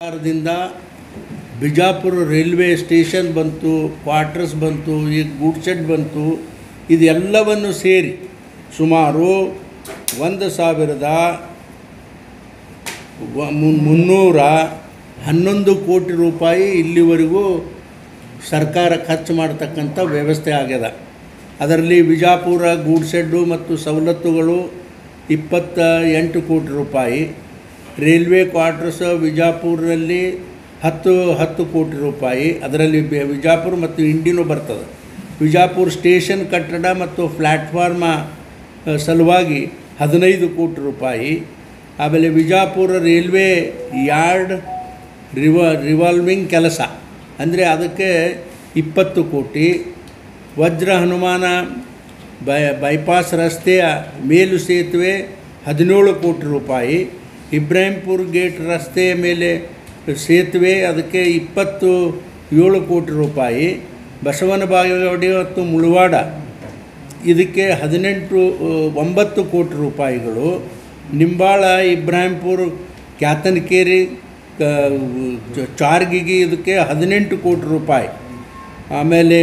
ಸರ್ಕಾರದಿಂದ Bijapur railway station ಬಂತು quarters ಬಂತು ಈಗ ಗೂಡ್ ಶೆಡ್ ಬಂತು ಇದೆಲ್ಲವನ್ನು ಸೇರಿ ಸುಮಾರು ಒಂದು ಸಾವಿರದ ವ- ಮುನ್- ಮುನ್ನೂರ ಹನ್ನೊಂದು ಕೋಟಿ ರೂಪಾಯಿ ಇಲ್ಲಿವರೆಗೂ ಸರ್ಕಾರ ಖರ್ಚು ಮಾಡತಕ್ಕಂಥ ವ್ಯವಸ್ಥೆ ಆಗ್ಯದ ಅದರಲ್ಲಿ ವಿಜಾಪುರ ಗೂಡ್ ಶೆಡ್ಡು ಮತ್ತು ಸವಲತ್ತುಗಳು ಇಪ್ಪತ್ತ ಎಂಟು ಕೋಟಿ ರೂಪಾಯಿ ರೈಲ್ವೆ ಕ್ವಾರ್ಟರ್ಸ್ ವಿಜಾಪುರಲ್ಲಿ ಹತ್ತು ಹತ್ತು ಕೋಟಿ ರೂಪಾಯಿ ಅದರಲ್ಲಿ ಬೆ- ವಿಜಾಪುರ ಮತ್ತು ಇಂಡಿನೂ ಬರ್ತದೆ ವಿಜಾಪುರ ಸ್ಟೇಷನ್ ಕಟ್ಟಡ ಮತ್ತು ಪ್ಲ್ಯಾಟ್ಫಾರ್ಮ ಅ, ಸಲುವಾಗಿ ಹದಿನೈದು ಕೋಟಿ ರೂಪಾಯಿ ಆಮೇಲೆ ವಿಜಾಪುರ ರೈಲ್ವೆ ಯಾರ್ಡ್ ರಿವ ರಿವಾಲ್ವಿಂಗ್ ಕೆಲಸ ಅಂದರೆ ಅದಕ್ಕೆ ಇಪ್ಪತ್ತು ಕೋಟಿ ವಜ್ರ ಹನುಮಾನ ಬೈ ಬೈಪಾಸ್ ರಸ್ತೆಯ ಮೇಲು ಸೇತುವೆ ಹದಿನೇಳು ಕೋಟಿ ರೂಪಾಯಿ ಇಬ್ರಾಹಿಂಪುರ್ ಗೇಟ್ ರಸ್ತೆಯ ಮೇಲೆ ಸೇತುವೆ ಅದಕ್ಕೆ ಇಪ್ಪತ್ತು ಏಳು ಕೋಟಿ ರೂಪಾಯಿ ಬಸವನ ಬಾಗೇವಾಡಿ ಮತ್ತು ಮುಳವಾಡ ಇದಕ್ಕೆ ಹದಿನೆಂಟು ಅ, ಒಂಬತ್ತು ಕೋಟಿ ರೂಪಾಯಿಗಳು ನಿಂಬಾಳ ಇಬ್ರಾಹಿಂಪುರ್ ಕ್ಯಾತನಕೇರಿ ಕ- ಚ- ಚಾರ್ಗಿಗಿ ಇದಕ್ಕೆ ಹದಿನೆಂಟು ಕೋಟಿ ರೂಪಾಯಿ ಆಮೇಲೆ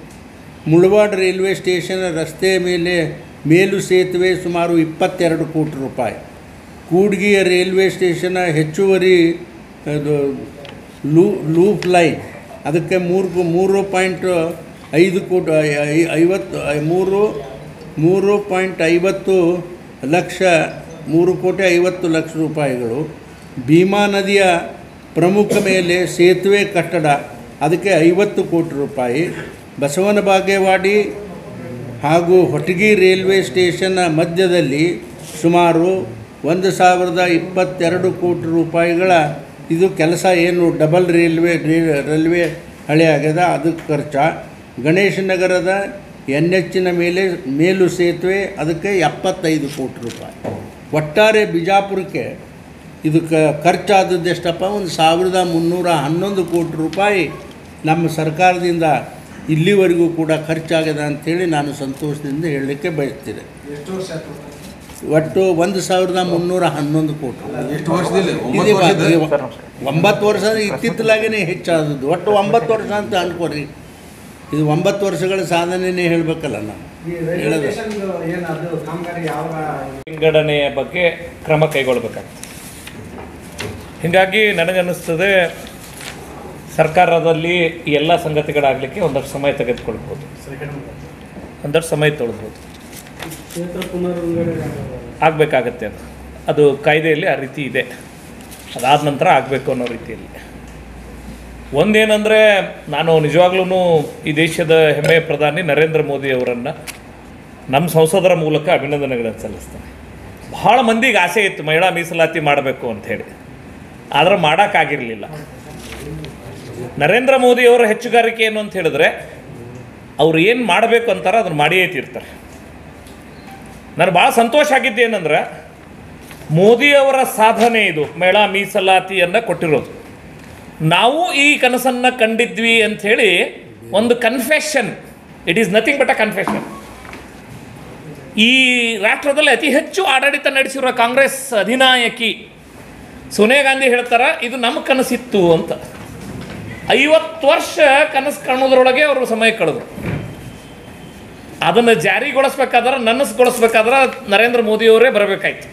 ಮುಳವಾಡ ರೈಲ್ವೆ ಸ್ಟೇಷನ್ ರಸ್ತೆ ಮೇಲೆ ಮೇಲು ಸೇತುವೆ ಸುಮಾರು ಇಪ್ಪತ್ತೆರಡು ಕೋಟಿ ರೂಪಾಯಿ ಕೂಡ್ಗಿಯ ರೈಲ್ವೆ ಸ್ಟೇಷನ್ ಹೆಚ್ಚುವರಿ ಅದು ಲೂ ಲೂಪ್ ಲೈನ್ ಅದಕ್ಕೆ ಮೂರು ಮೂರು ಪಾಯಿಂಟ್ ಐದು ಕೋಟಿ ಐ- ಐ- ಐವತ್ತು ಐ- ಮೂರು ಮೂರು ಪಾಯಿಂಟ್ ಐವತ್ತು ಲಕ್ಷ ಮೂರು ಕೋಟಿ ಐವತ್ತು ಲಕ್ಷ ರೂಪಾಯಿಗಳು ಭೀಮಾ ನದಿಯ ಪ್ರಮುಖ ಮೇಲೆ ಸೇತುವೆ ಕಟ್ಟಡ ಅದಕ್ಕೆ ಐವತ್ತು ಕೋಟಿ ರೂಪಾಯಿ ಬಸವನ ಬಾಗೇವಾಡಿ ಹಾಗೂ ಹೊಟಗಿ ರೈಲ್ವೆ ಸ್ಟೇಷನ್ನ ಮಧ್ಯದಲ್ಲಿ ಸುಮಾರು ಒಂದು ಸಾವಿರದ ಇಪ್ಪತ್ತೆರಡು ಕೋಟಿ ರೂಪಾಯಿಗಳ ಇದು ಕೆಲಸ ಏನು ಡಬಲ್ ರೈಲ್ವೆ ರೇ- ರೈಲ್ವೆ ಹಳೆ ಆಗ್ಯದ ಅದಕ್ಕೆ ಖರ್ಚ ಗಣೇಶ ನಗರದ ಎನ್ ಎಚ್ಚಿನ ಮೇಲೆ ಮೇಲು ಸೇತುವೆ ಅದಕ್ಕೆ ಎಪ್ಪತ್ತೈದು ಕೋಟಿ ರೂಪಾಯಿ ಒಟ್ಟಾರೆ ಬಿಜಾಪುರಕ್ಕೆ ಇದಕ್ಕೆ ಖರ್ಚಾದದ್ದು ಎಷ್ಟಪ್ಪ ಒಂದು ಸಾವಿರದ ಮುನ್ನೂರ ಹನ್ನೊಂದು ಕೋಟಿ ರೂಪಾಯಿ ನಮ್ಮ ಸರ್ಕಾರದಿಂದ ಇಲ್ಲಿವರೆಗೂ ಕೂಡ ಖರ್ಚಾಗಿದೆ ಅಂಥೇಳಿ ನಾನು ಸಂತೋಷದಿಂದ ಹೇಳಲಿಕ್ಕೆ ಬಯಸ್ತೀನಿ ಎಷ್ಟು ವರ್ಷ ಆಯ್ತು? ಒಟ್ಟು ಒಂದು ಸಾವಿರದ ಮುನ್ನೂರ ಹನ್ನೊಂದು ಕೋಟಿ ರೂಪಾಯಿ. ಎಷ್ಟು ವರ್ಷದಲ್ಲಿ ಇದು ಒಂಬತ್ತು ವರ್ಷದ ಬಾ- ಒಂಬತ್ತು ವರ್ಷ ಇತ್ತಿತ್ತಲಾಗೇ ಹೆಚ್ಚಾದದ್ದು ಒಟ್ಟು ಒಂಬತ್ತು ವರ್ಷ ಅಂತ ಅನ್ಕೋರಿ ಇದು ಒಂಬತ್ತು ವರ್ಷಗಳ ಸಾಧನೆನೇ ಹೇಳಬೇಕಲ್ಲ ನಾವು ಈ ರೈಲ್ವೆ ಹೇಳೋದು. ಸ್ಟೇಷನ್ ಏನು ಅದು ಕಾಮಗಾರಿ ಯಾವ ವಿಂಗಡಣೆಯ ಬಗ್ಗೆ ಕ್ರಮ ಕೈಗೊಳ್ಳಬೇಕಾಗ್ತದೆ ಹೀಗಾಗಿ ನನಗನ್ನಿಸ್ತದೆ ಸರ್ಕಾರದಲ್ಲಿ ಈ ಎಲ್ಲ ಸಂಗತಿಗಳಾಗಲಿಕ್ಕೆ ಒಂದಷ್ಟು ಸಮಯ ತೆಗೆದುಕೊಳ್ಬೋದು ಒಂದಷ್ಟು ಸಮಯ ತೊಳ್ಬೋದು ಆಗಬೇಕಾಗತ್ತೆ ಅದು ಅದು ಕಾಯ್ದೆಯಲ್ಲಿ ಆ ರೀತಿ ಇದೆ ಅದಾದ ನಂತರ ಆಗಬೇಕು ಅನ್ನೋ ರೀತಿಯಲ್ಲಿ ಒಂದೇನೆಂದರೆ ನಾನು ನಿಜವಾಗ್ಲೂ ಈ ದೇಶದ ಹೆಮ್ಮೆಯ ಪ್ರಧಾನಿ ನರೇಂದ್ರ ಮೋದಿ ಅವರನ್ನು ನಮ್ಮ ಸಂಸದರ ಮೂಲಕ ಅಭಿನಂದನೆಗಳನ್ನು ಸಲ್ಲಿಸ್ತೇನೆ ಭಾಳ ಮಂದಿಗೆ ಆಸೆ ಇತ್ತು ಮಹಿಳಾ ಮೀಸಲಾತಿ ಮಾಡಬೇಕು ಅಂಥೇಳಿ ಆದರೆ ಮಾಡೋಕ್ಕಾಗಿರಲಿಲ್ಲ ನರೇಂದ್ರ ಮೋದಿ ಅವರ ಹೆಚ್ಚುಗಾರಿಕೆ ಏನು ಅಂತ ಹೇಳಿದ್ರೆ ಅವ್ರು ಏನು ಮಾಡಬೇಕು ಅಂತಾರ ಅದನ್ನು ಮಾಡಿಯೇ ತೀರ್ತಾರೆ ನನಗೆ ಭಾಳ ಸಂತೋಷ ಆಗಿದ್ದೇನೆಂದ್ರೆ ಮೋದಿಯವರ ಸಾಧನೆ ಇದು ಮಹಿಳಾ ಮೀಸಲಾತಿಯನ್ನು ಕೊಟ್ಟಿರೋದು ನಾವು ಈ ಕನಸನ್ನು ಕಂಡಿದ್ವಿ ಅಂಥೇಳಿ ಒಂದು confession it is nothing but a confession ಈ ರಾಷ್ಟ್ರದಲ್ಲಿ ಅತಿ ಹೆಚ್ಚು ಆಡಳಿತ ನಡೆಸಿರುವ ಕಾಂಗ್ರೆಸ್ ಅಧಿನಾಯಕಿ ಸೋನಿಯಾ ಗಾಂಧಿ ಹೇಳ್ತಾರ ಇದು ನಮ್ಮ ಕನಸಿತ್ತು ಅಂತ ಐವತ್ತು ವರ್ಷ ಕನಸು ಕಾಣೋದ್ರೊಳಗೆ ಅವರು ಸಮಯ ಕಳೆದ್ರು ಅದನ್ನು ಜಾರಿಗೊಳಿಸ್ಬೇಕಾದ್ರೆ ನನಸುಗೊಳಿಸ್ಬೇಕಾದ್ರೆ ನರೇಂದ್ರ ಮೋದಿಯವರೇ ಬರಬೇಕಾಯ್ತು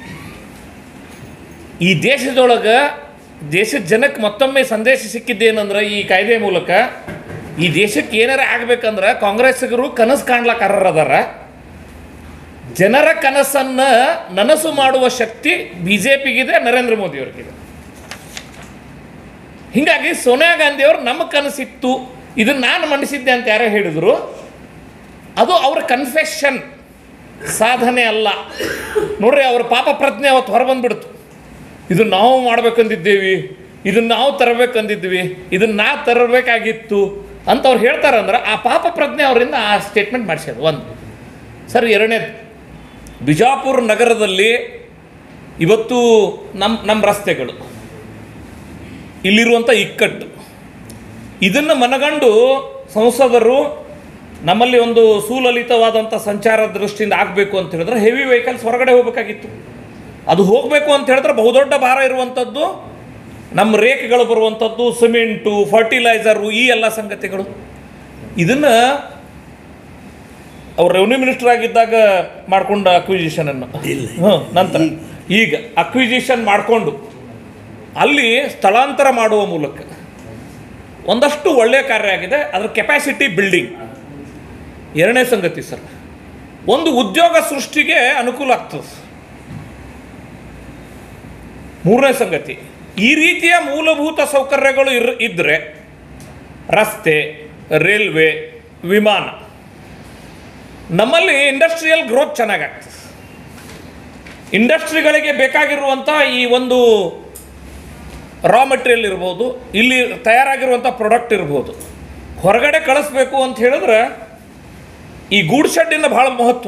ಈ ದೇಶದೊಳಗೆ ದೇಶದ ಜನಕ್ಕೆ ಮತ್ತೊಮ್ಮೆ ಸಂದೇಶ ಸಿಕ್ಕಿದ್ದೇನೆಂದ್ರೆ ಈ ಕಾಯ್ದೆ ಮೂಲಕ ಈ ದೇಶಕ್ಕೆ ಏನಾರ ಆಗ್ಬೇಕಂದ್ರೆ ಕಾಂಗ್ರೆಸ್ಸಿಗರು ಕನಸು ಕಾಣ್ಲಕ್ಕಾರರು ಅದಾರ ಜನರ ಕನಸನ್ನು ನನಸು ಮಾಡುವ ಶಕ್ತಿ ಬಿ ಜೆ ಪಿಗಿದೆ ನರೇಂದ್ರ ಮೋದಿಯವ್ರಿಗಿದೆ ಹೀಗಾಗಿ ಸೋನಿಯಾ ಗಾಂಧಿಯವರು ನಮ್ಮ ಕನಸಿತ್ತು ಇದನ್ನು ನಾನು ಮಂಡಿಸಿದ್ದೆ ಅಂತ ಯಾರೋ ಹೇಳಿದರು ಅದು ಅವ್ರ ಕನ್ಫೆಷನ್ ಸಾಧನೆ ಅಲ್ಲ ನೋಡ್ರಿ ಅವ್ರ ಪಾಪ ಪ್ರಜ್ಞೆ ಅವತ್ತು ಹೊರಬಂದ್ಬಿಡ್ತು ಇದನ್ನು ನಾವು ಮಾಡ್ಬೇಕಂದಿದ್ದೇವಿ ಇದನ್ನು ನಾವು ತರಬೇಕಂದಿದ್ವಿ ಇದನ್ನು ನಾ ತರಬೇಕಾಗಿತ್ತು ಅಂತ ಅವ್ರು ಹೇಳ್ತಾರಂದ್ರೆ ಆ ಪಾಪ ಪ್ರಜ್ಞೆ ಅವರಿಂದ ಆ ಸ್ಟೇಟ್ಮೆಂಟ್ ಮಾಡಿಸ್ಯೋದು ಒಂದು ಸರ್ ಎರಡನೇದು ಬಿಜಾಪುರ ನಗರದಲ್ಲಿ ಇವತ್ತು ನಮ್ಮ ನಮ್ಮ ರಸ್ತೆಗಳು ಇಲ್ಲಿರುವಂಥ ಇಕ್ಕಟ್ಟು ಇದನ್ನು ಮನಗಂಡು ಸಂಸದರು ನಮ್ಮಲ್ಲಿ ಒಂದು ಸುಲಲಿತವಾದಂಥ ಸಂಚಾರ ದೃಷ್ಟಿಯಿಂದ ಆಗಬೇಕು ಅಂತ ಹೇಳಿದ್ರೆ ಹೆವಿ ವೆಹಿಕಲ್ಸ್ ಹೊರಗಡೆ ಹೋಗಬೇಕಾಗಿತ್ತು ಅದು ಹೋಗಬೇಕು ಅಂತ ಹೇಳಿದ್ರೆ ಬಹುದೊಡ್ಡ ಭಾರ ಇರುವಂಥದ್ದು ನಮ್ಮ ರೇಖೆಗಳು ಬರುವಂಥದ್ದು ಸಿಮೆಂಟು ಫರ್ಟಿಲೈಸರು ಈ ಎಲ್ಲ ಸಂಗತಿಗಳು ಇದನ್ನು ಅವ್ರು ರೆವೆನ್ಯೂ ಮಿನಿಸ್ಟರ್ ಆಗಿದ್ದಾಗ ಮಾಡ್ಕೊಂಡ ಅಕ್ವಿಸಿಷನನ್ನು ಇಲ್ಲ. ಹ್ಞೂ ನಂತರ ಈಗ ಅಕ್ವಿಸಿಷನ್ ಮಾಡಿಕೊಂಡು ಅಲ್ಲಿ ಸ್ಥಳಾಂತರ ಮಾಡುವ ಮೂಲಕ ಒಂದಷ್ಟು ಒಳ್ಳೆಯ ಕಾರ್ಯ ಆಗಿದೆ ಅದರ ಕೆಪಾಸಿಟಿ ಬಿಲ್ಡಿಂಗ್ ಎರಡನೇ ಸಂಗತಿ ಸರ್ ಒಂದು ಉದ್ಯೋಗ ಸೃಷ್ಟಿಗೆ ಅನುಕೂಲ ಆಗ್ತದೆ ಮೂರನೇ ಸಂಗತಿ ಈ ರೀತಿಯ ಮೂಲಭೂತ ಸೌಕರ್ಯಗಳು ಇರ್ ಇದ್ದರೆ ರಸ್ತೆ ರೈಲ್ವೆ ವಿಮಾನ ನಮ್ಮಲ್ಲಿ ಇಂಡಸ್ಟ್ರಿಯಲ್ ಗ್ರೋತ್ ಚೆನ್ನಾಗಾಗ್ತದೆ ಇಂಡಸ್ಟ್ರಿಗಳಿಗೆ ಬೇಕಾಗಿರುವಂಥ ಈ ಒಂದು ರಾ ಮಟೀರಿಯಲ್ ಇರ್ಬೋದು ಇಲ್ಲಿ ತಯಾರಾಗಿರುವಂಥ ಪ್ರಾಡಕ್ಟ್ ಇರ್ಬೋದು ಹೊರಗಡೆ ಕಳಿಸ್ಬೇಕು ಅಂತ ಹೇಳಿದ್ರೆ ಈ ಗೂಡ್ ಶೆಡ್ಡಿನ ಭಾಳ ಮಹತ್ವ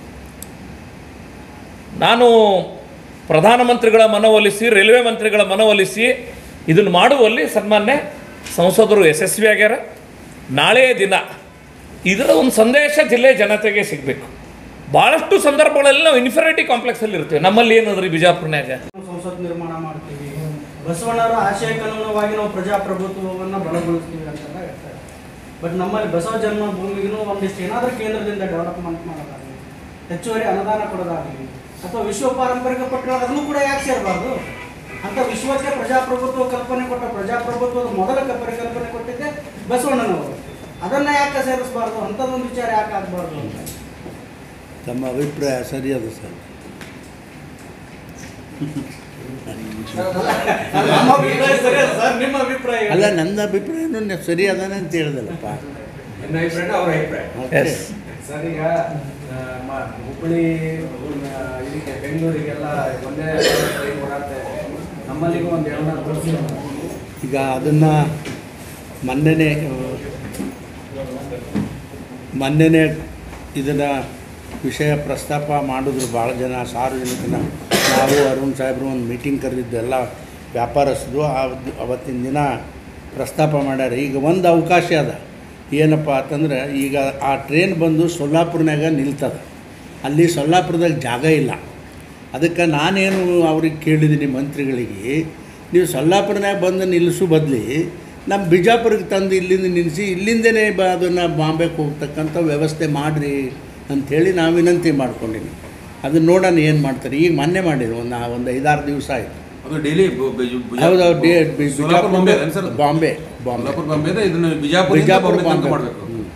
ನಾನು ಪ್ರಧಾನಮಂತ್ರಿಗಳ ಮನವೊಲಿಸಿ ರೈಲ್ವೆ ಮಂತ್ರಿಗಳ ಮನವೊಲಿಸಿ ಇದನ್ನು ಮಾಡುವಲ್ಲಿ ಸನ್ಮಾನ್ಯ ಸಂಸದರು ಯಶಸ್ವಿಯಾಗ್ಯಾರ ನಾಳೆಯ ದಿನ ಇದರ ಒಂದು ಸಂದೇಶ ಜಿಲ್ಲೆ ಜನತೆಗೆ ಸಿಗಬೇಕು ಭಾಳಷ್ಟು ಸಂದರ್ಭಗಳಲ್ಲಿ ನಾವು ಇನ್ಫಿನಿಟಿ ಕಾಂಪ್ಲೆಕ್ಸಲ್ಲಿ ಇರ್ತೀವಿ ನಮ್ಮಲ್ಲಿ ಏನಂದ್ರಿ ಬಿಜಾಪುರ್ನ್ಯಾಗ ಸಂಸತ್ ನಿರ್ಮಾಣ ಮಾಡ್ತೀವಿ ಬಸವಣ್ಣವರ ಆಶಯಕ್ಕನುಗುಣವಾಗಿ ನಾವು ಪ್ರಜಾಪ್ರಭುತ್ವವನ್ನು ಬಲಗೊಳಿಸ್ತೀವಿ ಅಂತೆಲ್ಲ ಹೇಳ್ತಾರೆ ಬಟ್ ನಮ್ಮಲ್ಲಿ ಬಸವ ಜನ್ಮಭೂಮಿಗೂ ಒಂದಿಷ್ಟು ಏನಾದರೂ ಕೇಂದ್ರದಿಂದ ಡೆವಲಪ್ಮೆಂಟ್ ಮಾಡೋದಾಗಲಿ ಹೆಚ್ಚುವರಿ ಅನುದಾನ ಕೊಡೋದಾಗಲಿ ಅಥವಾ ವಿಶ್ವ ಪಾರಂಪರಿಕ ಪಟ್ಟಣ ಅದನ್ನು ಕೂಡ ಯಾಕೆ ಸೇರಬಾರ್ದು ಅಂತ ವಿಶ್ವಕ್ಕೆ ಪ್ರಜಾಪ್ರಭುತ್ವ ಕಲ್ಪನೆ ಕೊಟ್ಟ ಪ್ರಜಾಪ್ರಭುತ್ವದ ಮೊದಲ ಕ- ಪರಿಕಲ್ಪನೆ ಕೊಟ್ಟಿದ್ದೆ ಬಸವಣ್ಣನವರು ಅದನ್ನ ಯಾಕೆ ಸೇರಿಸಬಾರ್ದು ಅಂಥದ್ದೊಂದು ವಿಚಾರ ಯಾಕೆ ಆಗಬಾರ್ದು ಅಂತ ತಮ್ಮ ಅಭಿಪ್ರಾಯ ಸರಿಯಾದ ಸರ್ ನಮ್ಮ ಅಭಿಪ್ರಾಯ ಸರಿ ಅಲ್ಲ ಸರ್ ನಿಮ್ಮ ಅಭಿಪ್ರಾಯ ಹೇಳಿ. ಅಲ್ಲ ನನ್ನ ಅಭಿಪ್ರಾಯನೂ ನೆ- ಸರಿ ಅದಾನೆ ಅಂತ ಹೇಳ್ದಲ್ಲಪ್ಪ ನಿಮ್ಮ ಅಭಿಪ್ರಾಯ ಅವ್ರ ಅಭಿಪ್ರಾಯ ಓಕೆ. ಎಸ್ ಸರ್ ಈಗ ಆ, ಮ- ಹುಬ್ಬಳ್ಳಿ ಆ, ಇದಕ್ಕೆ ಬೆಂಗಳೂರಿಗೆಲ್ಲ ಒಂದೇ ಟ್ರೈನ್ ಓಡಾಡ್ತಾ ಇದೆ ನಮ್ಮಲ್ಲಿಗೂ ಒಂದು ಏಳನ ಬಸ್ ಈಗ ಅದನ್ನು ಮೊನ್ನೆನೇ ಮೊನ್ನೆನೇ ಇದನ್ನು ವಿಷಯ ಪ್ರಸ್ತಾಪ ಮಾಡಿದ್ರು ಭಾಳ ಜನ ಸಾರ್ವಜನಿಕನ ನಾವು ಅರುಣ್ ಸಾಹೇಬರು ಒಂದು ಮೀಟಿಂಗ್ ಕರೆದಿದ್ದು ಎಲ್ಲ ವ್ಯಾಪಾರಸ್ಥರು ಆವತ್ತು ಅವತ್ತಿನ ದಿನ ಪ್ರಸ್ತಾಪ ಮಾಡ್ಯಾರ ಈಗ ಒಂದು ಅವಕಾಶ ಅದ ಏನಪ್ಪ ಅಂತಂದ್ರೆ ಈಗ ಆ ಟ್ರೈನ್ ಬಂದು ಸೊಲ್ಲಾಪುರ್ನಾಗ ನಿಲ್ತದ ಅಲ್ಲಿ ಸೊಲ್ಲಾಪುರದಾಗ ಜಾಗ ಇಲ್ಲ ಅದಕ್ಕೆ ನಾನೇನು ಅವ್ರಿಗೆ ಕೇಳಿದ್ದೀನಿ ಮಂತ್ರಿಗಳಿಗೆ ನೀವು ಸೊಲ್ಲಾಪುರನಾಗ ಬಂದು ನಿಲ್ಲಿಸೋ ಬದಲಿ ನಮ್ಮ ಬಿಜಾಪುರಕ್ಕೆ ತಂದು ಇಲ್ಲಿಂದ ನಿಲ್ಲಿಸಿ ಇಲ್ಲಿಂದನೇ ಬ ಅದನ್ನು ಬಾಂಬೆಗೆ ಹೋಗ್ತಕ್ಕಂಥ ವ್ಯವಸ್ಥೆ ಮಾಡಿರಿ ಅಂಥೇಳಿ ನಾವು ವಿನಂತಿ ಮಾಡ್ಕೊಂಡಿನಿ ಅದನ್ನ ನೋಡೋಣ ಏನು ಮಾಡ್ತಾರೆ ಈಗ ಮೊನ್ನೆ ಮಾಡಿದ್ರು ಒಂದು ಒಂದು ಐದಾರು ದಿವಸ ಆಯಿತು ಅದು ಡೈಲಿ ಹೌದು ಡೇ ಬಿ- ಸೋಲಾಪುರ ಬಾಂಬೆ ಅದೇನು ಸರ್ ಬಾಂಬೆ ಬಾಂಬೆ ಸೋಲಾಪುರ ಬಾಂಬೆ ಇದೆ ಇದನ್ನು ಬಿಜಾಪುರ ಬಿಜಾಪುರ ಬಾಂಬೆ ತನಕ ಬಾಂಬೆ ಮಾಡಬೇಕು ಹ್ಮ್.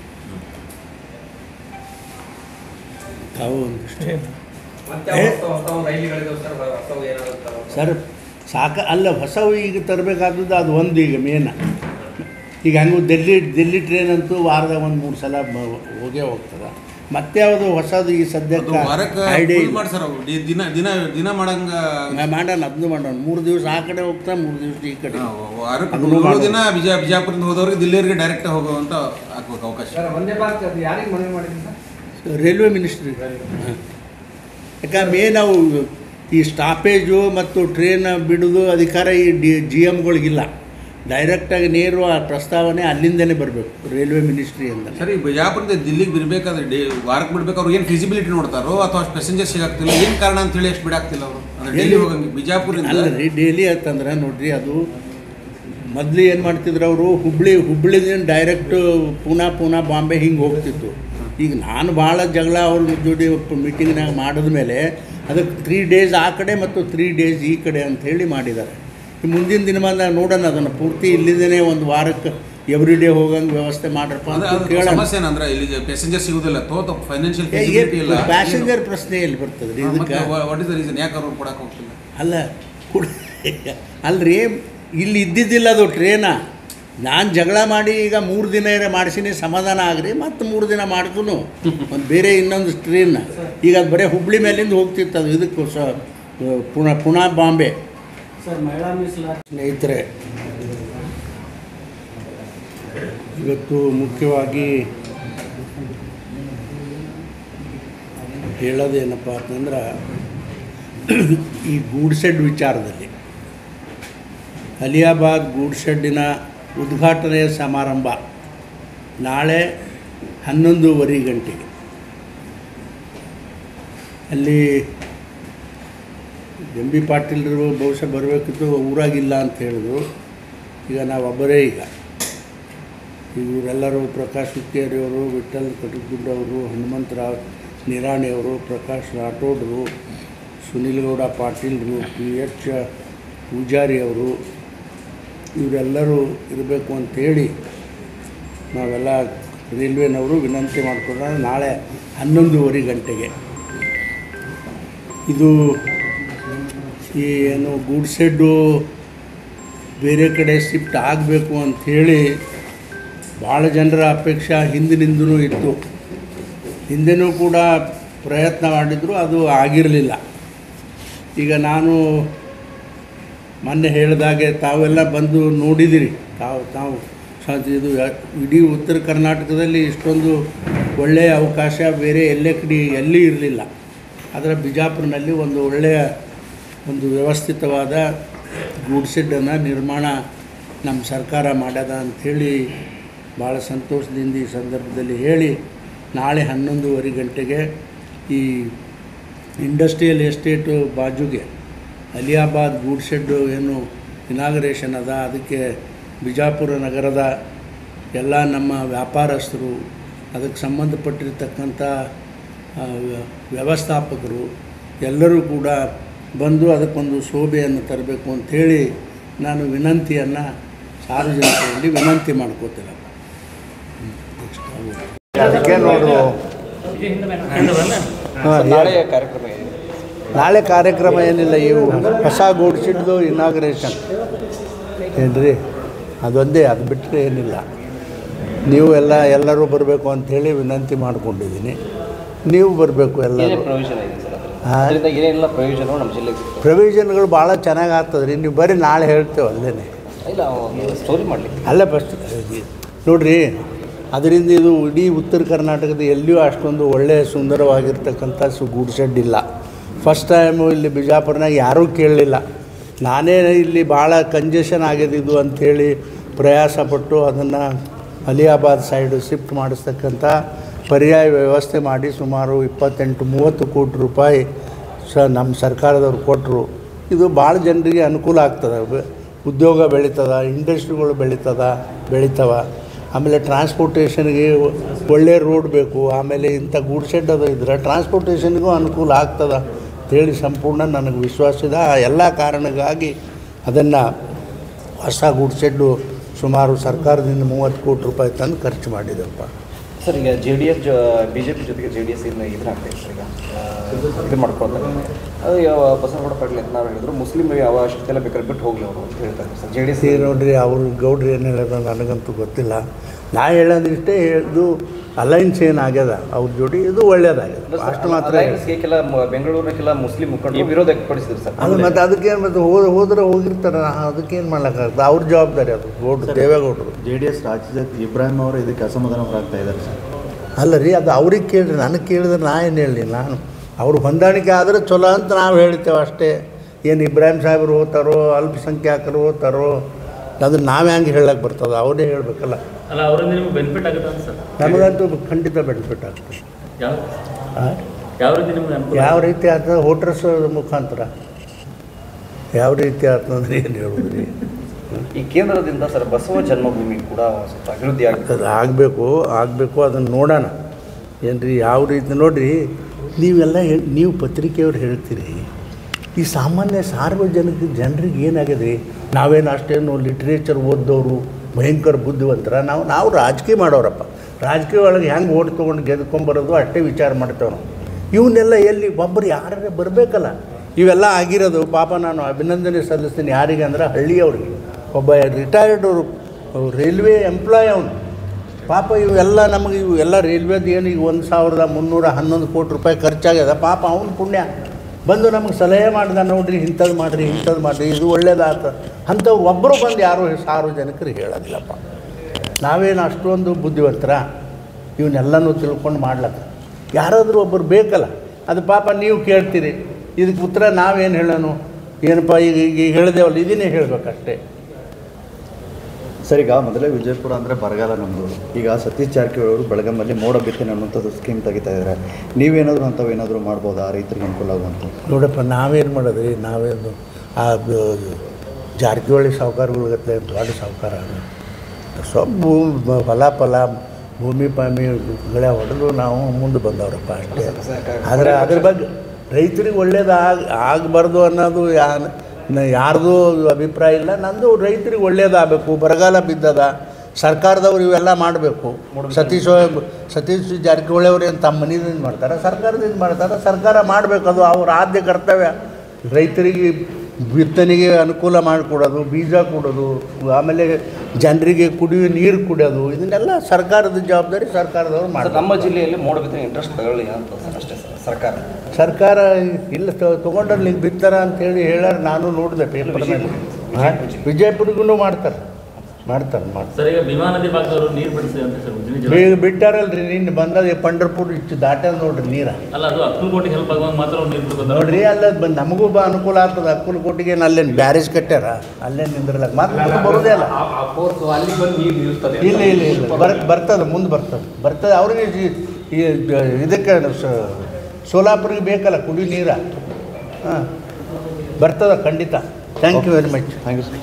ತಾವು ಒಂದಿಷ್ಟು ಮತ್ತೆ ಏ? ಹೊಸ ಹೊಸ ರೈಲುಗಳಿದಾವೆ ಸರ್ ಹೊಸವು ಏನಾದ್ರು ಸರ್ ಸಾಕ ಅಲ್ಲ ಹೊಸವು ಈಗ ತರಬೇಕಾದದ್ದು ಅದು ಒಂದು ಈಗ ಮೇನ ಈಗ ಹಂಗೂ ದಿಲ್ಲಿ ದಿಲ್ಲಿ ಟ್ರೈನ್ ಅಂತೂ ವಾರದಾಗ ಒಂದು ಮೂರು ಸಲ ಬ- ಹೋಗೇ ಹೋಗ್ತದೆ ಮತ್ತೆ ಯಾವುದು ಹೊಸದು ಈ ಅದು ಸದ್ಯಕ್ಕೆ ವಾರಕ್ಕೆ ಐಡಿಯಾ ಫುಲ್ ಮಾಡಿ ಸರ್ ಅವು ಡಿ- ದಿನ ದಿನ ದಿನ ಮಾಡಂಗ ಮಾಡೋಣ ಅದನ್ನು ಮಾಡೋಣ ಮೂರು ದಿವಸ ಆ ಕಡೆ ಹೋಗ್ತಾ ಮೂರು ದಿವಸ ಈ ಕಡೆ ಹಾ, ವಾರಕ್ಕೆ ಅದನ್ನು ಏಳು ಮಾಡೋದು. ದಿನ ಬಿಜಾ ಬಿಜಾಪುರದಿಂದ ಹೋದವ್ರಿಗೆ ದಿಲ್ಲಿಯವರಿಗೆ ಡೈರೆಕ್ಟ್ ಹೋಗುವಂತ ಹಾಕ್ಬೇಕು ಅವಕಾಶ ಸರ್ ಒಂದೇ ಭಾರತ್ ಅದು ಯಾರಿಗೆ ಮನವಿ ಮಾಡಿದ್ರಿ ಸರ್ ರೈಲ್ವೆ ಮಿನಿಸ್ಟ್ರಿ ಯಾಕೆ ಮೇನ್ ನಾವು ಈ ಸ್ಟಾಪೇಜು ಮತ್ತು ಟ್ರೈನ್ ಬಿಡೋದು ಅಧಿಕಾರ ಈ ಡಿ ಜಿ ಎಮ್ಗಳಿಗಿಲ್ಲ ಡೈರೆಕ್ಟಾಗಿ ನೇರು ಆ ಪ್ರಸ್ತಾವನೆ ಅಲ್ಲಿಂದನೇ ಬರಬೇಕು ರೈಲ್ವೆ ಮಿನಿಸ್ಟ್ರಿ ಅಂತ ಸರಿ ಬಿಜಾಪುರದಿಂದ ದಿಲ್ಲಿಗೆ ಬಿಡಬೇಕಾದ್ರೆ ಡೇ ವಾರಕ್ಕೆ ಬಿಡ್ಬೇಕು ಅವ್ರು ಏನು ಫಿಸಿಬಿಲಿಟಿ ನೋಡ್ತಾರೋ ಅಥವಾ ಪ್ಯಾಸೆಂಜರ್ ಸಿಗಾಗ್ತಿಲ್ಲ ಏನು ಕಾರಣ ಅಂತ ಹೇಳಿ ಎಷ್ಟು ಬಿಡಾಗ್ತಿಲ್ಲ ಅವರು ಅಂದ್ರೆ ಡೈಲಿ ಎಲ್ಲಿ? ಹೋಗಂಗೆ ಬಿಜಾಪುರದಿಂದ ಅಲ್ಲ ರೀ ಡೈಲಿ ಅಂತಂದ್ರೆ ನೋಡ್ರಿ ಅದು ಮೊದಲು ಏನು ಮಾಡ್ತಿದ್ರು ಅವರು ಹುಬ್ಳಿ ಹುಬ್ಳಿದಿಂದ ಡೈರೆಕ್ಟ್ ಪುನಾ ಪುನಾ ಬಾಂಬೆ ಹಿಂಗೆ ಹೋಗ್ತಿತ್ತು ಈಗ ನಾನು ಭಾಳ ಜಗಳ ಅವ್ರ ಜೋಡಿ ಮೀಟಿಂಗ್ನಾಗ ಮಾಡಿದ್ಮೇಲೆ ಅದಕ್ಕೆ ತ್ರೀ ಡೇಸ್ ಆ ಕಡೆ ಮತ್ತು ತ್ರೀ ಡೇಸ್ ಈ ಕಡೆ ಅಂತ ಹೇಳಿ ಮಾಡಿದ್ದಾರೆ ಈ ಮುಂದಿನ ದಿನಮಾನದಾಗ ನೋಡೋಣ ಅದನ್ನು ಪೂರ್ತಿ ಇಲ್ಲಿಂದನೇ ಒಂದು ವಾರಕ್ಕೆ ಎವ್ರಿ ಡೇ ಹೋಗಂಗೆ ವ್ಯವಸ್ಥೆ ಮಾಡ್ರಪ್ಪ ಅಂದ್ರೆ ಅಂತ ಅದು ಕೇಳೋಣ ಸಮಸ್ಯೆ ಏನಂದ್ರೆ ಇಲ್ಲಿ ಪ್ಯಾಸೆಂಜರ್ ಸಿಗುದಿಲ್ಲ ತೋ ಫೈನಾನ್ಷಿಯಲ್ ಫೆಸಿಲಿಟಿ ಇಲ್ಲ ಪ್ಯಾಸೆಂಜರ್ ಪ್ರಶ್ನೆ ಎಲ್ಲಿ ಬರ್ತದೆ ರೀ ಇದಕ್ಕೆ ವಾಟ್ ಇಸ್ ದ ರೀಸನ್ ಯಾಕೆ ಅವ್ರು ಕೊಡಕ್ಕೆ ಹೋಗ್ತಿಲ್ಲ ಅಲ್ಲ ಕುಡ್ ಅಲ್ರಿ ಇಲ್ಲಿ ಇದ್ದಿದ್ದಿಲ್ಲ ಅದು ಟ್ರೇನ ನಾನು ಜಗಳ ಮಾಡಿ ಈಗ ಮೂರು ದಿನ ಏನೇ ಮಾಡಿಸಿನಿ ಸಮಾಧಾನ ಆಗ್ರಿ ಮತ್ತು ಮೂರು ದಿನ ಮಾಡ್ಕೊಂಡು ಒಂದು ಬೇರೆ ಇನ್ನೊಂದು ಟ್ರೈನ್ ಈಗ ಅದು ಬರೀ ಹುಬ್ಳಿ ಮೇಲಿಂದ ಹೋಗ್ತಿತ್ತು ಅದು ಇದಕ್ಕೆ ಸ ಪುಣೆ ಪುಣೆ ಬಾಂಬೆ ಸರ್ ಮಹಿಳಾ ಮೀಸಲಾತಿ ಸ್ನೇಹಿತರೆ ಇವತ್ತು ಮುಖ್ಯವಾಗಿ ಹೇಳೋದೇನಪ್ಪ ಅಂತಂದ್ರೆ ಈ ಗೂಡ್ ಶೆಡ್ ವಿಚಾರದಲ್ಲಿ ಅಲಿಯಾಬಾದ್ ಗೂಡ್ ಶೆಡ್ಡಿನ ಉದ್ಘಾಟನೆಯ ಸಮಾರಂಭ ನಾಳೆ ಹನ್ನೊಂದೂವರೆ ಗಂಟೆಗೆ ಅಲ್ಲಿ ಎಂ ಬಿ ಪಾಟೀಲ್ರು ಬಹುಶಃ ಬರಬೇಕಿತ್ತು ಊರಾಗಿಲ್ಲ ಅಂತ ಹೇಳಿದ್ರು ಈಗ ನಾವು ಒಬ್ಬರೇ ಈಗ ಇವರೆಲ್ಲರೂ ಪ್ರಕಾಶ್ ಹುಕ್ಕೇರಿಯವರು ವಿಠಲ್ ಕಟಗುಡ್ಡವರು ಹನುಮಂತರಾವ್ ನಿರಾಣಿಯವರು ಪ್ರಕಾಶ್ ರಾಠೋಡ್ರು ಸುನಿಲ್ ಗೌಡ ಪಾಟೀಲ್ರು ಪಿ ಎಚ್ ಪೂಜಾರಿ ಅವರು ಇವರೆಲ್ಲರೂ ಇರಬೇಕು ಅಂತೇಳಿ ನಾವೆಲ್ಲ ರೈಲ್ವೆನವರು ವಿನಂತಿ ಮಾಡಿಕೊಂಡ್ರೆ ನಾಳೆ ಹನ್ನೊಂದುವರೆ ಗಂಟೆಗೆ ಇದು ಈ ಏನು ಗೂಡ್ ಶೆಡ್ಡು ಬೇರೆ ಕಡೆ ಶಿಫ್ಟ್ ಆಗಬೇಕು ಅಂಥೇಳಿ ಭಾಳ ಜನರ ಅಪೇಕ್ಷೆ ಹಿಂದಿನಿಂದನೂ ಇತ್ತು ಹಿಂದೆನೂ ಕೂಡ ಪ್ರಯತ್ನ ಮಾಡಿದ್ರು ಅದು ಆಗಿರಲಿಲ್ಲ ಈಗ ನಾನು ಮೊನ್ನೆ ಹೇಳಿದಾಗೆ ತಾವೆಲ್ಲ ಬಂದು ನೋಡಿದಿರಿ ತಾವು ತಾವು ಸ- ಇದು ಯ- ಇಡೀ ಉತ್ತರ ಕರ್ನಾಟಕದಲ್ಲಿ ಇಷ್ಟೊಂದು ಒಳ್ಳೆಯ ಅವಕಾಶ ಬೇರೆ ಎಲ್ಲೇ ಕಡೆ ಎಲ್ಲಿ ಇರಲಿಲ್ಲ ಆದರೆ ಬಿಜಾಪುರನಲ್ಲಿ ಒಂದು ಒಳ್ಳೆಯ ಒಂದು ವ್ಯವಸ್ಥಿತವಾದ ಗೂಡ್ ಶೆಡ್ಡನ್ನು ನಿರ್ಮಾಣ ನಮ್ಮ ಸರ್ಕಾರ ಮಾಡ್ಯದ ಅಂಥೇಳಿ ಭಾಳ ಸಂತೋಷದಿಂದ ಈ ಸಂದರ್ಭದಲ್ಲಿ ಹೇಳಿ ನಾಳೆ ಹನ್ನೊಂದುವರೆ ಗಂಟೆಗೆ ಈ ಇಂಡಸ್ಟ್ರಿಯಲ್ ಎಸ್ಟೇಟು ಬಾಜುಗೆ ಅಲಿಯಾಬಾದ್ ಗೂಡ್ ಶೆಡ್ಡು ಏನು ಇನಾಗ್ರೇಷನ್ ಅದ ಅದಕ್ಕೆ ಬಿಜಾಪುರ ನಗರದ ಎಲ್ಲ ನಮ್ಮ ವ್ಯಾಪಾರಸ್ಥರು ಅದಕ್ಕೆ ಸಂಬಂಧಪಟ್ಟಿರ್ತಕ್ಕಂಥ ಆ, ವ್ಯ- ವ್ಯವಸ್ಥಾಪಕರು ಎಲ್ಲರೂ ಕೂಡ ಬಂದು ಅದಕ್ಕೊಂದು ಶೋಭೆಯನ್ನು ತರಬೇಕು ಅಂಥೇಳಿ ನಾನು ವಿನಂತಿಯನ್ನು ಸಾರ್ವಜನಿಕರಲ್ಲಿ ವಿನಂತಿ ಮಾಡ್ಕೋತಿಲ್ಲ ಅದಕ್ಕೆ ನೋಡು ನಾಳೆ ಕಾರ್ಯಕ್ರಮ ಇದೆ ನಾಳೆ ಕಾರ್ಯಕ್ರಮ ಏನಿಲ್ಲ ಇವು ಹೊಸ ಗೂಡ್ಸಿಡ್ದು ಇನಾಗ್ರೇಷನ್ ಏನ್ರಿ ಅದೊಂದೇ ಅದು ಬಿಟ್ಟರೆ ಏನಿಲ್ಲ ನೀವು ಎಲ್ಲ ಎಲ್ಲರೂ ಬರಬೇಕು ಅಂಥೇಳಿ ವಿನಂತಿ ಮಾಡ್ಕೊಂಡಿದ್ದೀನಿ ನೀವು ಬರಬೇಕು ಎಲ್ಲರೂ ಪ್ರಯೋಜನ ಇದೆ ಸರ್ ಹಾ? ಅದರಿಂದ ಏನೆಲ್ಲ ಪ್ರಯೋಜನ ನಮ್ಮ ಜಿಲ್ಲೆಗೆ ಸಿಗ್ತದೆ ಪ್ರೊವಿಷನ್ಗಳು ಭಾಳ ಚೆನ್ನಾಗಿ ಆಗ್ತದೆ ರೀ ನೀವು ಬರೀ ನಾಳೆ ಹೇಳ್ತೇವೆ ಅಲ್ಲೇ ಇಲ್ಲ ಸ್ಟೋರಿ ಮಾಡಲಿಕ್ಕೆ ಅಲ್ಲ ಫಸ್ಟ್ ನೋಡ್ರಿ ಅದರಿಂದ ಇದು ಇಡೀ ಉತ್ತರ ಕರ್ನಾಟಕದ ಎಲ್ಲಿಯೂ ಅಷ್ಟೊಂದು ಒಳ್ಳೆಯ ಸುಂದರವಾಗಿರ್ತಕ್ಕಂಥ ಸು ಗೂಡ್ ಶೆಡ್ ಇಲ್ಲ ಫಸ್ಟ್ ಟೈಮು ಇಲ್ಲಿ ಬಿಜಾಪುರನಾಗ ಯಾರೂ ಕೇಳಲಿಲ್ಲ ನಾನೇ ಇಲ್ಲಿ ಭಾಳ ಕಂಜೆಷನ್ ಆಗಿದೆ ಇದು ಅಂಥೇಳಿ ಪ್ರಯಾಸಪಟ್ಟು ಅದನ್ನು ಅಲಿಯಾಬಾದ್ ಸೈಡು ಶಿಫ್ಟ್ ಮಾಡಿಸ್ತಕ್ಕಂಥ ಪರ್ಯಾಯ ವ್ಯವಸ್ಥೆ ಮಾಡಿ ಸುಮಾರು ಇಪ್ಪತ್ತೆಂಟು ಮೂವತ್ತು ಕೋಟಿ ರೂಪಾಯಿ ಸ ನಮ್ಮ ಸರ್ಕಾರದವ್ರು ಕೊಟ್ಟರು ಇದು ಭಾಳ ಜನರಿಗೆ ಅನುಕೂಲ ಆಗ್ತದೆ ಬ- ಉದ್ಯೋಗ ಬೆಳೀತದ ಇಂಡಸ್ಟ್ರಿಗಳು ಬೆಳೀತದ ಬೆಳಿತವ ಆಮೇಲೆ ಟ್ರಾನ್ಸ್ಪೋರ್ಟೇಷನ್ಗೆ ಒಳ್ಳೆ ರೋಡ್ ಬೇಕು ಆಮೇಲೆ ಇಂಥ ಗೂಡ್ ಶೆಡ್ ಅದು ಇದ್ರೆ ಟ್ರಾನ್ಸ್ಪೋರ್ಟೇಷನ್ಗೂ ಅನುಕೂಲ ಆಗ್ತದ ಅಂತೇಳಿ ಸಂಪೂರ್ಣ ನನಗೆ ವಿಶ್ವಾಸ ಇದೆ ಆ ಎಲ್ಲ ಕಾರಣಕ್ಕಾಗಿ ಅದನ್ನು ಹೊಸ ಗೂಡ್ ಶೆಡ್ಡು ಸುಮಾರು ಸರ್ಕಾರದಿಂದ ಮೂವತ್ತು ಕೋಟಿ ರೂಪಾಯಿ ತಂದು ಖರ್ಚು ಮಾಡಿದೆಪ್ಪ ಸರ್ ಈಗ J D S B J P ಜೊತೆಗೆ ಜೆ ಡಿ ಎಸ್ ಇನ್ನು ಇದಾಗ್ತದೆ ಸರ್ ಈಗ ಆ, ಇದು ಮಾಡ್ಕೊಳ್ತಾರೆ ಅದು ಯಾವ ಬಸವನಗೌಡ ಪಾಟೀಲ್ ಯತ್ನಾಳ್ ಹೇಳಿದ್ರು ಮುಸ್ಲಿಮರಿಗೆ ಯಾವ ಅವಶ್ಯಕತೆ ಎಲ್ಲ ಬೇಕಾದ್ರೆ ಬಿಟ್ಟು ಹೋಗ್ಲಿ ಅವರು ಅಂತ ಹೇಳ್ತಾರೆ ಸರ್ ಜೆ ಡಿ ಎಸ್ ಈಗ ನೋಡ್ರಿ ಅವರು ಗೌಡ್ರು ಏನು ಹೇಳೋದು ನನಗಂತೂ ಗೊತ್ತಿಲ್ಲ ನಾ ಹೇಳೋದಿಷ್ಟೇ ಇದು ಅಲೈನ್ಸ್ ಏನಾಗ್ಯದ ಅವ್ರ ಜೋಡಿ ಇದು ಒಳ್ಳೇದಾಗ್ಯದ ಅಷ್ಟು ಮಾತ್ರ ಕೆಲ ಬೆಂಗಳೂರಿನ ಮುಸ್ಲಿಂ ಮುಖಂಡರು ವಿರೋಧ ವ್ಯಕ್ತಪಡಿಸಿದ್ರು ಸರ್ ಅದು ಮತ್ತು ಅದಕ್ಕೇನು ಮತ್ತು ಹೋದ ಹೋದ್ರೆ ಹೋಗಿರ್ತಾರೆ ಅದಕ್ಕೇನು ಮಾಡ್ಲಿಕ್ಕಾಗ್ತದೆ ಅವ್ರ ಜವಾಬ್ದಾರಿ ಅದು ಗೌಡ್ರು ದೇವೇಗೌಡರು ಜೆ ಡಿ ಎಸ್ ರಾಜ್ಯದ ಇಬ್ರಾಹಿಂ ಅವರು ಇದಕ್ಕೆ ಅಸಮಾಧಾನರಾಗ್ತಾ ಇದ್ದಾರೆ ಸರ್ ಅಲ್ಲ ರೀ ಅದು ಅವ್ರಿಗೆ ಕೇಳ್ರಿ ನನಗೆ ಕೇಳಿದ್ರೆ ನಾ ಏನು ಹೇಳಿ ನಾನು ಅವ್ರು ಹೊಂದಾಣಿಕೆ ಆದರೆ ಚಲೋ ಅಂತ ನಾವು ಹೇಳ್ತೇವೆ ಅಷ್ಟೇ ಏನು ಇಬ್ರಾಹಿಂ ಸಾಹೇಬ್ರು ಹೋಗ್ತಾರೋ ಅಲ್ಪಸಂಖ್ಯಾತರು ಹೋಗ್ತಾರೋ ಅದನ್ನು ನಾವು ಹೆಂಗೆ ಹೇಳಕ್ಕೆ ಬರ್ತದೆ ಅವರೇ ಹೇಳಬೇಕಲ್ಲ ಅಲ್ಲ ಅವರಿಂದ ನಿಮ್ಗೆ ಬೆನಿಫಿಟ್ ಆಗುತ್ತೆ ಅಂತ ಸರ್ ನಮಗಂತೂ ಖಂಡಿತ ಬೆನಿಫಿಟ್ ಆಗ್ತದೆ ಯಾವ ಆ? ಯಾವ ರೀತಿ ನಿಮ್ಗೆ ಅನುಕೂಲ ಯಾವ ರೀತಿ ಆಗ್ತದೆ ವೋಟರ್ಸ್ ಮುಖಾಂತರ ಯಾವ ರೀತಿ ಆಗ್ತದಂದ್ರೆ ಏನು ಹೇಳೋದ್ರಿ ಈ ಕೇಂದ್ರದಿಂದ ಸರ್ ಬಸವ ಜನ್ಮಭೂಮಿ ಕೂಡ ಸ್ವಲ್ಪ ಅಭಿವೃದ್ಧಿ ಆಗುತ್ತೆ ಅದು ಆಗಬೇಕು ಆಗಬೇಕು ಅದನ್ನು ನೋಡೋಣ ಏನು ರೀ ಯಾವ ರೀತಿ ನೋಡಿರಿ ನೀವೆಲ್ಲ ಹೇಳ್ ನೀವು ಪತ್ರಿಕೆಯವ್ರು ಹೇಳ್ತೀರಿ ಈ ಸಾಮಾನ್ಯ ಸಾರ್ವಜನಿಕ ಜನರಿಗೆ ಏನಾಗಿದೆ ರೀ ನಾವೇನು ಅಷ್ಟೇನು ಲಿಟ್ರೇಚರ್ ಓದ್ದವರು ಭಯಂಕರ ಬುದ್ಧಿವಂತರ ನಾವು ನಾವು ರಾಜಕೀಯ ಮಾಡೋರಪ್ಪ ರಾಜಕೀಯ ಒಳಗೆ ಹೆಂಗೆ ಓಟ್ ತೊಗೊಂಡು ಗೆದ್ಕೊಂಬರೋದು ಅಷ್ಟೇ ವಿಚಾರ ಮಾಡ್ತೇವೆ ನಾವು ಇವನ್ನೆಲ್ಲ ಎಲ್ಲಿ ಒಬ್ಬರು ಯಾರೇ ಬರಬೇಕಲ್ಲ ಇವೆಲ್ಲ ಆಗಿರೋದು ಪಾಪ ನಾನು ಅಭಿನಂದನೆ ಸಲ್ಲಿಸ್ತೀನಿ ಯಾರಿಗೆ ಅಂದ್ರೆ ಹಳ್ಳಿಯವ್ರಿಗೆ ಒಬ್ಬ ರಿಟೈರ್ಡ್ ರೈಲ್ವೆ ಎಂಪ್ಲಾಯ್ ಅವನು ಪಾಪ ಇವೆಲ್ಲ ನಮಗೆ ಇವು ಎಲ್ಲ ರೈಲ್ವೇದು ಏನು ಈಗ ಒಂದು ಸಾವಿರದ ಮುನ್ನೂರ ಹನ್ನೊಂದು ಕೋಟಿ ರೂಪಾಯಿ ಖರ್ಚಾಗ್ಯದ ಪಾಪ ಅವನು ಪುಣ್ಯ ಬಂದು ನಮಗೆ ಸಲಹೆ ಮಾಡ್ದ ನೋಡ್ರಿ ಇಂಥದ್ದು ಮಾಡಿರಿ ಇಂಥದ್ದು ಮಾಡಿರಿ ಇದು ಒಳ್ಳೇದಾತ ಅಂಥವು ಒಬ್ಬರು ಬಂದು ಯಾರು ಸಾರ್ವಜನಿಕರಿಗೆ ಹೇಳೋದಿಲ್ಲಪ್ಪ ನಾವೇನು ಅಷ್ಟೊಂದು ಬುದ್ಧಿವಂತರ ಇವನ್ನೆಲ್ಲನೂ ತಿಳ್ಕೊಂಡು ಮಾಡ್ಲಕ್ಕ ಯಾರಾದರೂ ಒಬ್ಬರು ಬೇಕಲ್ಲ ಅದು ಪಾಪ ನೀವು ಕೇಳ್ತೀರಿ ಇದಕ್ಕೆ ಉತ್ತರ ನಾವೇನು ಹೇಳೋಣ ಏನಪ್ಪ ಈಗ ಈಗ ಹೇಳಿದೆವಲ್ಲ ಇದನ್ನೇ ಹೇಳಬೇಕಷ್ಟೇ ಸರ್ ಈಗ ಮೊದಲೇ ವಿಜಯಪುರ ಅಂದರೆ ಬರಗಾಲ ನಮ್ಮದು ಈಗ ಸತೀಶ್ ಜಾರಕಿಹೊಳಿ ಅವರು ಬೆಳಗಾಮಲ್ಲಿ ಮೋಡ ಬಿತ್ತನೆ ಅನ್ನುವಂಥದ್ದು ಸ್ಕೀಮ್ ತೆಗಿತಾ ಇದ್ದಾರೆ ನೀವೇನಾದರೂ ಅಂಥವು ಏನಾದರೂ ಮಾಡ್ಬೋದಾ ರೈತರಿಗೆ ಅನುಕೂಲ ಆಗುವಂಥ ನೋಡಪ್ಪ ನಾವೇನು ಮಾಡೋದ್ರಿ ನಾವೇನು ಆ ಬ- ಜಾರಕಿಹೊಳಿ ಸಾಹುಕಾರಗಳ ಗತ್ಲೆ ದೊಡ್ಡ ಸಾಹುಕಾರ ಸೊಪ್ಪು ಬ- ಹೊಲ ಫಲ ಭೂಮಿ ಪಾಮಿ ಗಳೆ ಹೊಡೆದು ನಾವು ಮುಂದೆ ಬಂದವರಪ್ಪ ಅಷ್ಟೇ ಆದರೆ ಅದ್ರ ಬಗ್ಗೆ ರೈತರಿಗೆ ಒಳ್ಳೇದು ಆಗ ಆಗಬಾರ್ದು ಅನ್ನೋದು ಯಾ ನ- ಯಾರ್ದು ಅಭಿಪ್ರಾಯ ಇಲ್ಲ ನಂದು ರೈತರಿಗೆ ಒಳ್ಳೇದಾಗಬೇಕು ಬರಗಾಲ ಬಿದ್ದದ ಸರ್ಕಾರದವ್ರು ಇವೆಲ್ಲ ಮಾಡಬೇಕು ಸತೀಶ್ ಅವ್ರು- ಸತೀಶ್ ಜಾರಕಿಹೊಳಿ ಅವ್ರು ಏನು ತಮ್ಮ ಮನೆಯಿಂದ ಮಾಡ್ತಾರೆ ಸರ್ಕಾರದಿಂದ ಮಾಡ್ತಾರೆ ಸರ್ಕಾರ ಮಾಡಬೇಕು ಅದು ಅವ್ರ ಆದ್ಯ ಕರ್ತವ್ಯ ರೈತರಿಗೆ ಬಿತ್ತನೆಗೆ ಅನುಕೂಲ ಮಾಡಿಕೊಡೋದು ಬೀಜ ಕೊಡೋದು ಆಮೇಲೆ ಜನರಿಗೆ ಕುಡಿಯುವ ನೀರು ಕುಡಿಯೋದು ಇದನ್ನೆಲ್ಲ ಸರ್ಕಾರದ ಜವಾಬ್ದಾರಿ ಸರ್ಕಾರದವ್ರು ಸರ್ ಮಾಡ್ತಾರೆ ನಮ್ಮ ಜಿಲ್ಲೆಯಲ್ಲಿ ಮೋಡ ಬಿತ್ತನೆ ಇಂಟ್ರೆಸ್ಟ್ ತಗೊಳ್ಳಿ ಅಂತ ಸರ್ ಅಷ್ಟೇ ಸರ್ ಸರ್ಕಾರ ಸರ್ಕಾರ ಇಲ್ಲ ತೊಗೊಂಡ್ರಲ್ಲಿ ಬಿತ್ತಾರ ಅಂತೇಳಿ ಹೇಳ್ಯಾರ ನಾನು ನೋಡಿದೆ ಪೇಪರ್ ಮೇಲೆ ಹಾಂ ವಿಜಯಪುರಿಗೂ ಮಾಡ್ತಾರೆ ಮಾಡ್ತಾರೆ ಮಾಡ್ತಾರೆ ಸರ್ ಈಗ ಭೀಮಾ ನದಿ ಭಾಗದವರು ನೀರು ಬಿಡಿಸಿ ಅಂತ ಸರ್ ಉಜ್ಜಿನಿ ಜಿಲ್ಲೆ ಬೇಗ ಬಿಟ್ಟಾರಲ್ರಿ ನಿನ್ನೆ ಬಂದದ ಪಂಡ್ರಪುರ ಇಷ್ಟು ದಾಟ್ಯಾದ ನೋಡ್ರಿ ನೀರ ಅಲ್ಲ ಅದು ಅಕ್ಕಲಕೋಟೆಗೆ ಹೆಲ್ಪ್ ಆಗುವಾಗ ಮಾತ್ರ ಅವ್ರು ನೀರು ಬಿಡ್ತಾರೆ ನೋಡ್ರಿ ಅಲ್ಲ ಬಂದು ನಮಗೂ ಬಾ ಅನುಕೂಲ ಆಗ್ತದೆ ಅಕ್ಕಲಕೋಟಿಗೆ ಅಲ್ಲೇನು ಬ್ಯಾರೇಜ್ ಕಟ್ಟ್ಯಾರ ಅಲ್ಲೇ ನಿಂದ್ರಲಕ್ಕ ಮತ್ತೆ ಬರೋದೇ ಅಲ್ಲ ಅಲ್ಲಿ ಬಂದು ನೀರು ನಿಲ್ತದೆ ಇಲ್ಲ ಇಲ್ಲ ಇಲ್ಲ ಬರ್ ಬರ್ತದೆ ಮುಂದೆ ಬರ್ತದೆ ಬರ್ತದೆ ಅವ್ರಿಗೆ ಈ- ಈ ಇದಕ್ಕೆ ಸ- ಸೋಲಾಪುರಿಗೆ ಬೇಕಲ್ಲ ಕುಡಿ ನೀರ ಹಾಂ ಬರ್ತದೆ ಖಂಡಿತ thank you very much thank you sir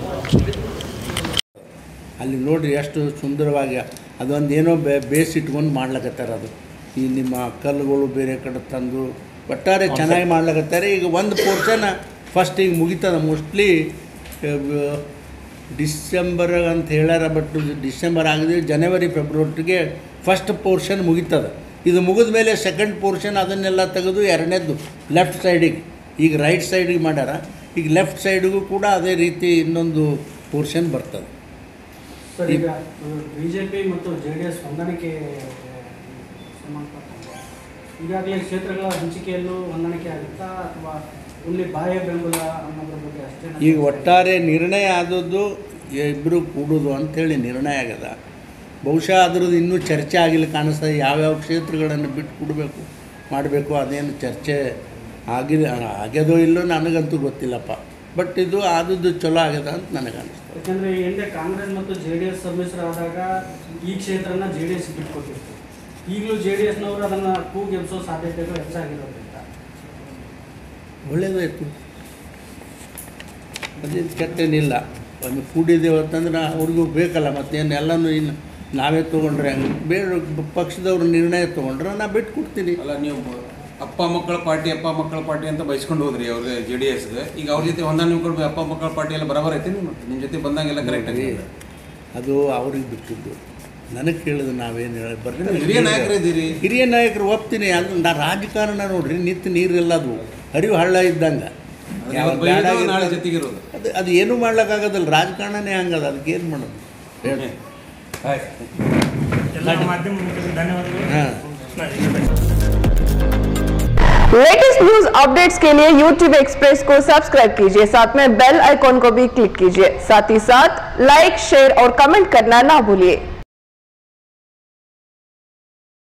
ಅಲ್ಲಿ ನೋಡ್ರಿ ಎಷ್ಟು ಸುಂದರವಾಗಿ ಅದೊಂದು ಏನೋ ಬೇ ಬೇಸಿಟ್ಕೊಂಡು ಮಾಡ್ಲಕತ್ತಾರ ಅದು ಈ ನಿಮ್ಮ ಕಲ್ಲುಗಳು ಬೇರೆ ಕಡೆ ತಂದು ಒಟ್ಟಾರೆ ಚೆನ್ನಾಗಿ ಮಾಡ್ಲಕತ್ತಾರೆ ಈಗ ಒಂದು ಪೋರ್ಷನ್ ಫಸ್ಟ್ ಈಗ ಮುಗಿತದ ಮೋಸ್ಟ್ಲಿ ಡಿಸೆಂಬರ್ ಅಂತ ಹೇಳ್ಯಾರ ಬಟ್ ಡಿಸೆಂಬರ್ ಆಗದೆ ಜನವರಿ ಫೆಬ್ರವರಿಗೆ ಫಸ್ಟ್ ಪೋರ್ಷನ್ ಮುಗಿತದ ಇದು ಮುಗಿದ ಮೇಲೆ ಸೆಕೆಂಡ್ ಪೋರ್ಷನ್ ಅದನ್ನೆಲ್ಲ ತೆಗೆದು ಎರಡನೇದ್ದು ಲೆಫ್ಟ್ ಸೈಡಿಗೆ ಈಗ ರೈಟ್ ಸೈಡಿಗೆ ಮಾಡ್ಯಾರ ಈಗ ಲೆಫ್ಟ್ ಸೈಡಿಗೂ ಕೂಡ ಅದೇ ರೀತಿ ಇನ್ನೊಂದು ಪೋರ್ಷನ್ ಬರ್ತದೆ ಸರ್ ಈಗ ಬಿಜೆಪಿ ಮತ್ತು ಜೆ ಡಿ ಎಸ್ ಹೊಂದಾಣಿಕೆ ಸಂಬಂಧಪಟ್ಟಂಗೆ ಈಗಾಗಲೇ ಕ್ಷೇತ್ರಗಳ ಹಂಚಿಕೆಯಲ್ಲೂ ಹೊಂದಾಣಿಕೆ ಆಗುತ್ತಾ ಅಥವಾ ಇಲ್ಲಿ ಬಾಹ್ಯ ಬೆಂಬಲ ಅನ್ನೋದ್ರ ಬಗ್ಗೆ ಅಷ್ಟೇ ಈಗ ಒಟ್ಟಾರೆ ನಿರ್ಣಯ ಆದದ್ದು ಇಬ್ಬರು ಕೂಡೋದು ಅಂಥೇಳಿ ನಿರ್ಣಯ ಆಗ್ಯದ ಬಹುಶಃ ಅದ್ರದ್ದು ಇನ್ನೂ ಚರ್ಚೆ ಆಗಿಲ್ಲ ಕಾಣಿಸ್ತದೆ ಯಾವ್ಯಾವ ಕ್ಷೇತ್ರಗಳನ್ನು ಬಿಟ್ಟು ಕೊಡಬೇಕು ಮಾಡಬೇಕು ಅದೇನು ಚರ್ಚೆ ಆಗಿದೆ ಆಗ್ಯದೋ ಇಲ್ಲೋ ನನಗಂತೂ ಗೊತ್ತಿಲ್ಲಪ್ಪ ಬಟ್ ಇದು ಆದದ್ದು ಚಲೋ ಆಗ್ಯದ ಅಂತ ನನಗೆ ಅನಿಸ್ತದೆ ಯಾಕಂದ್ರೆ ಈ ಹಿಂದೆ ಕಾಂಗ್ರೆಸ್ ಮತ್ತು ಜೆ ಡಿ ಎಸ್ ಸಮ್ಮಿಶ್ರ ಆದಾಗ ಈ ಕ್ಷೇತ್ರನ ಜೆ ಡಿ ಎಸ್ ಬಿಟ್ಕೊಟ್ಟಿತ್ತು ಈಗಲೂ ಜೆ ಡಿ ಎಸ್ನವರು ಅದನ್ನು ಕೂಗೆಬ್ಸೋ ಸಾಧ್ಯತೆಗಳು ಹೆಚ್ಚಾಗಿರೋದ್ರಿಂದ ಒಳ್ಳೇದಾಯ್ತು ಅದೇನು ಕೆಟ್ಟೇನಿಲ್ಲ ಒಂದು ಕೂಡಿದ್ದೇವೆ ಅಂತಂದ್ರೆ ಅವ್ರಿಗೂ ಬೇಕಲ್ಲ ಮತ್ತೇನು ಎಲ್ಲನೂ ಇನ್ನು ನಾವೇ ತೊಗೊಂಡ್ರೆ ಹಂಗೆ ಬೇರೆ ಪಕ್ಷದವ್ರ ನಿರ್ಣಯ ತೊಗೊಂಡ್ರೆ ನಾ ಬಿಟ್ಟು ಕೊಡ್ತೀನಿ ಅಲ್ಲ ನೀವು ಅಪ್ಪ ಮಕ್ಕಳ ಪಾರ್ಟಿ ಅಪ್ಪ ಮಕ್ಕಳ ಪಾರ್ಟಿ ಅಂತ ಬಯಸ್ಕೊಂಡು ಹೋದ್ರಿ ಅವ್ರಿಗೆ ಜೆ ಡಿ ಎಸ್ಗೆ ಈಗ ಅವ್ರ ಜೊತೆ ಹೊಂದಾಣಿಕೆ ಕೊಡ್ಬೇಕು ಅಪ್ಪ ಮಕ್ಕಳ ಪಾರ್ಟಿ ಎಲ್ಲ ಬರೋಬರ್ ಐತಿ ನಿಮ್ಮ ನಿಮ್ಮ ಜೊತೆ ಬಂದಂಗೆಲ್ಲ ಕರೆಕ್ಟ್ ಆಗಿ ಅದು ಅವ್ರಿಗೆ ಬಿಟ್ಟಿದ್ದು ನನಗೆ ಕೇಳಿದ್ರೆ ನಾವೇನು ಹೇಳಿ ಬರ್ತೀನಿ ಹಿರಿಯ ನಾಯಕರು ಇದ್ದೀರಿ ಹಿರಿಯ ನಾಯಕರು ಒಪ್ತೀನಿ ಅದು ನಾ ರಾಜಕಾರಣ ನೋಡ್ರಿ ನಿತ್ಯ ನೀರಿಲ್ಲ ಅದು ಹರಿವು ಹಳ್ಳ ಇದ್ದಂಗೆ ಅದನ್ನ ಯಾವಾಗ ಬೈಯೋದು, ಬ್ಯಾಡ ನಾಳೆ ಇರ್ತದೆ. ಜೊತೆಗಿರೋದು ಅದು ಅದು ಏನೂ ಮಾಡ್ಲಿಕ್ಕಾಗೋದಿಲ್ಲ ರಾಜಕಾರಣನೇ ಹಂಗದ ಅದಕ್ಕೆ ಏನು ಮಾಡೋದು ಹೇಳಿ ಹಾಂ लेटेस्ट न्यूज अपडेट्स के लिए YouTube एक्सप्रेस को सब्सक्राइब कीजिए साथ में बेल आइकॉन को भी क्लिक कीजिए साथ ही साथ लाइक शेयर और कमेंट करना ना भूलिए